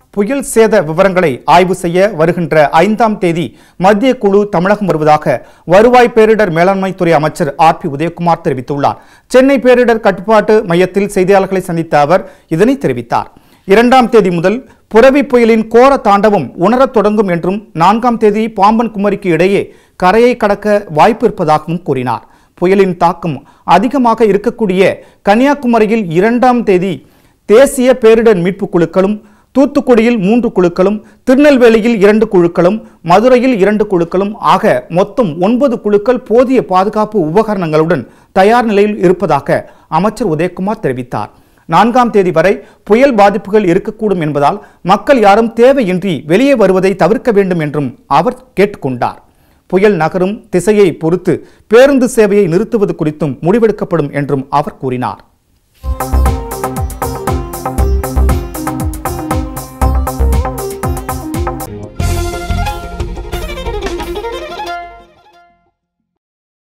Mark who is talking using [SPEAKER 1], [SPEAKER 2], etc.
[SPEAKER 1] புயல் சேத விவரங்களை ஆய்வு செய்ய வருகின்ற ஐந்தாம் தேதி மத்திய குழு தமிழகம் வருவதாக வருவாய் பேரிடர் மேலாண்மைத்துறை அமைச்சர் ஆர் பி உதயகுமார் தெரிவித்துள்ளார் சென்னை பேரிடர் கட்டுப்பாட்டு மையத்தில் செய்தியாளர்களை சந்தித்த அவர் இதனை தெரிவித்தார் இரண்டாம் தேதி முதல் புரவி புயலின் கோர தாண்டவம் உணரத் தொடங்கும் என்றும் நான்காம் தேதி பாம்பன் குமரிக்கு இடையே கரையை கடக்க வாய்ப்பு இருப்பதாகவும் கூறினார் புயலின் தாக்கம் அதிகமாக இருக்கக்கூடிய கன்னியாகுமரியில் இரண்டாம் தேதி தேசிய பேரிடர் மீட்பு குழுக்களும் தூத்துக்குடியில் மூன்று குழுக்களும் திருநெல்வேலியில் இரண்டு குழுக்களும் மதுரையில் இரண்டு குழுக்களும் ஆக மொத்தம் ஒன்பது குழுக்கள் போதிய பாதுகாப்பு உபகரணங்களுடன் தயார் நிலையில் இருப்பதாக அமைச்சர் உதயகுமார் தெரிவித்தார் நான்காம் தேதி வரை புயல் பாதிப்புகள் இருக்கக்கூடும் என்பதால் மக்கள் யாரும் தேவையின்றி வெளியே வருவதை தவிர்க்க வேண்டும் என்றும் அவர் கேட்டுக்கொண்டார் புயல் நகரும் திசையை பொறுத்து பேருந்து சேவையை நிறுத்துவது குறித்தும் முடிவெடுக்கப்படும் என்றும் அவர் கூறினார்